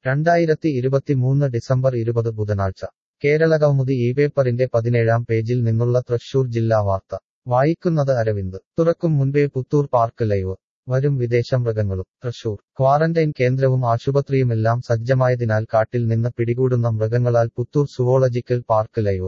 രണ്ടായിരത്തി ഇരുപത്തിമൂന്ന് ഡിസംബർ ഇരുപത് ബുധനാഴ്ച കേരളകൗമുദി ഈ പേപ്പറിന്റെ പതിനേഴാം പേജിൽ നിന്നുള്ള തൃശൂർ ജില്ലാ വാർത്ത വായിക്കുന്നത് അരവിന്ദ് തുറക്കും മുൻപേ പുത്തൂർ പാർക്ക് ലൈവ് വരും വിദേശ മൃഗങ്ങളും തൃശൂർ ക്വാറന്റൈൻ കേന്ദ്രവും ആശുപത്രിയുമെല്ലാം സജ്ജമായതിനാൽ കാട്ടിൽ നിന്ന് പിടികൂടുന്ന മൃഗങ്ങളാൽ Puthur zoological park live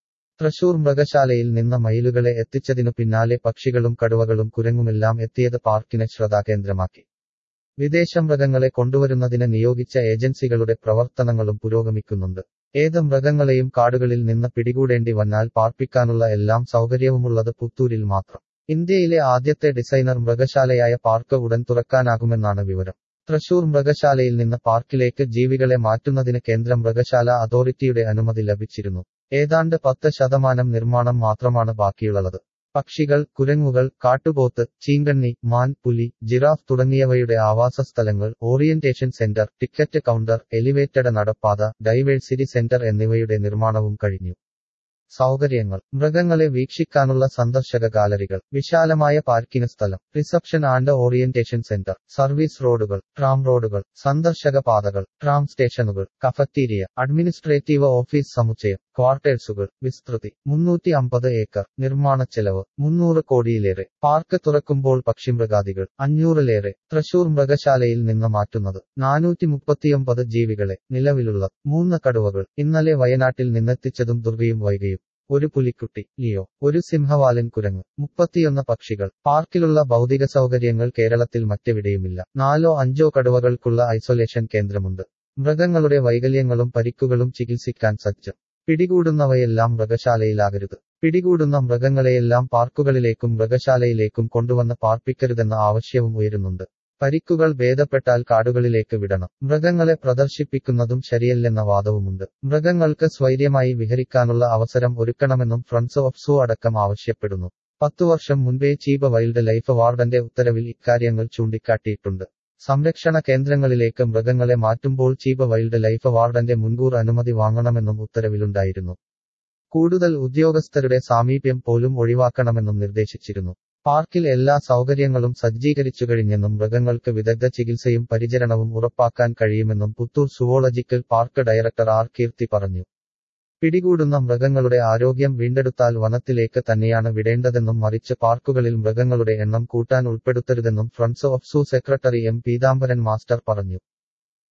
Thrissur മൃഗശാലയിൽ നിന്ന് മയിലുകളെ എത്തിച്ചതിനു പിന്നാലെ പക്ഷികളും കടുവകളും കുരങ്ങുമെല്ലാം എത്തിയത് പാർക്കിനെ ശ്രദ്ധാകേന്ദ്രമാക്കി വിദേശ മൃഗങ്ങളെ കൊണ്ടുവരുന്നതിന് നിയോഗിച്ച ഏജൻസികളുടെ പ്രവർത്തനങ്ങളും പുരോഗമിക്കുന്നുണ്ട് ഏത് മൃഗങ്ങളെയും കാടുകളിൽ നിന്ന് പിടികൂടേണ്ടി വന്നാൽ പാർപ്പിക്കാനുള്ള എല്ലാം സൗകര്യവുമുള്ളത് പുത്തൂരിൽ മാത്രം ഇന്ത്യയിലെ ആദ്യത്തെ ഡിസൈനർ മൃഗശാലയായ പാർക്ക് ഉടൻ തുറക്കാനാകുമെന്നാണ് വിവരം തൃശൂർ മൃഗശാലയിൽ നിന്ന് പാർക്കിലേക്ക് ജീവികളെ മാറ്റുന്നതിന് കേന്ദ്ര മൃഗശാല അതോറിറ്റിയുടെ അനുമതി ലഭിച്ചിരുന്നു ഏതാണ്ട് പത്ത് ശതമാനം നിർമ്മാണം മാത്രമാണ് ബാക്കിയുള്ളത് പക്ഷികൾ കുരങ്ങുകൾ കാട്ടുപോത്ത് ചീങ്കണ്ണി മാൻ പുലി ജിറാഫ് തുടങ്ങിയവയുടെ ആവാസ സ്ഥലങ്ങൾ orientation center ticket counter elevated നടപ്പാത ഡൈവേഴ്സിറ്റി സെന്റർ എന്നിവയുടെ നിർമ്മാണവും കഴിഞ്ഞു സൗകര്യങ്ങൾ മൃഗങ്ങളെ വീക്ഷിക്കാനുള്ള സന്ദർശക ഗാലറികൾ വിശാലമായ പാർക്കിംഗ് സ്ഥലം reception and orientation center service റോഡുകൾ ട്രാം റോഡുകൾ സന്ദർശക പാതകൾ ട്രാം സ്റ്റേഷനുകൾ കഫറ്റീരിയ അഡ്മിനിസ്ട്രേറ്റീവ് ഓഫീസ് സമുച്ചയം ക്വാർട്ടേഴ്സുകൾ വിസ്തൃതി മുന്നൂറ്റി അമ്പത് ഏക്കർ നിർമ്മാണ ചെലവ് മുന്നൂറ് കോടിയിലേറെ പാർക്ക് തുറക്കുമ്പോൾ പക്ഷിമൃഗാദികൾ അഞ്ഞൂറിലേറെ തൃശൂർ മൃഗശാലയിൽ നിന്ന് മാറ്റുന്നത് നാനൂറ്റി മുപ്പത്തിയൊമ്പത് ജീവികളെ നിലവിലുള്ള മൂന്ന് കടുവകൾ ഇന്നലെ വയനാട്ടിൽ നിന്നെത്തിച്ചതും ദുർഗയും വൈകിയും ഒരു പുലിക്കുട്ടി ലിയോ ഒരു സിംഹവാലൻ കുരങ്ങ് മുപ്പത്തിയൊന്ന് പക്ഷികൾ പാർക്കിലുള്ള ഭൗതിക സൗകര്യങ്ങൾ കേരളത്തിൽ മറ്റെവിടെയുമില്ല നാലോ അഞ്ചോ കടുവകൾക്കുള്ള ഐസൊലേഷൻ കേന്ദ്രമുണ്ട് മൃഗങ്ങളുടെ വൈകല്യങ്ങളും പരിക്കുകളും ചികിത്സിക്കാൻ സജ്ജം പിടികൂടുന്നവയെല്ലാം മൃഗശാലയിലാകരുത് പിടികൂടുന്ന മൃഗങ്ങളെയെല്ലാം പാർക്കുകളിലേക്കും മൃഗശാലയിലേക്കും കൊണ്ടുവന്ന് പാർപ്പിക്കരുതെന്ന ആവശ്യവും ഉയരുന്നുണ്ട് പരിക്കുകൾ ഭേദപ്പെട്ടാൽ കാടുകളിലേക്ക് വിടണം മൃഗങ്ങളെ പ്രദർശിപ്പിക്കുന്നതും ശരിയല്ലെന്ന വാദവുമുണ്ട് മൃഗങ്ങൾക്ക് സ്വൈര്യമായി വിഹരിക്കാനുള്ള അവസരം ഒരുക്കണമെന്നും ഫ്രണ്ട്സ് ഓഫ് സൂ അടക്കം ആവശ്യപ്പെടുന്നു പത്തു വർഷം മുൻപേ ചീപ വൈൽഡ് ലൈഫ് വാർഡന്റെ ഉത്തരവിൽ ഇക്കാര്യങ്ങൾ ചൂണ്ടിക്കാട്ടിയിട്ടുണ്ട് സംരക്ഷണ കേന്ദ്രങ്ങളിലേക്ക് മൃഗങ്ങളെ മാറ്റുമ്പോൾ ചീപ വൈൽഡ് ലൈഫ് വാർഡന്റെ മുൻകൂർ അനുമതി വാങ്ങണമെന്നും ഉത്തരവിലുണ്ടായിരുന്നു കൂടുതൽ ഉദ്യോഗസ്ഥരുടെ സാമീപ്യം പോലും ഒഴിവാക്കണമെന്നും നിർദ്ദേശിച്ചിരുന്നു പാർക്കിൽ എല്ലാ സൗകര്യങ്ങളും സജ്ജീകരിച്ചു കഴിഞ്ഞെന്നും മൃഗങ്ങൾക്ക് വിദഗ്ധ ചികിത്സയും പരിചരണവും ഉറപ്പാക്കാൻ കഴിയുമെന്നും Puthur zoological park director R Keerthi പറഞ്ഞു പിടികൂടുന്ന മൃഗങ്ങളുടെ ആരോഗ്യം വീണ്ടെടുത്താൽ വനത്തിലേക്ക് തന്നെയാണ് വിടേണ്ടതെന്നും മറിച്ച് പാർക്കുകളിൽ മൃഗങ്ങളുടെ എണ്ണം കൂട്ടാൻ ഉൾപ്പെടുത്തരുതെന്നും friends of zoo secretary M Peethambaran master പറഞ്ഞു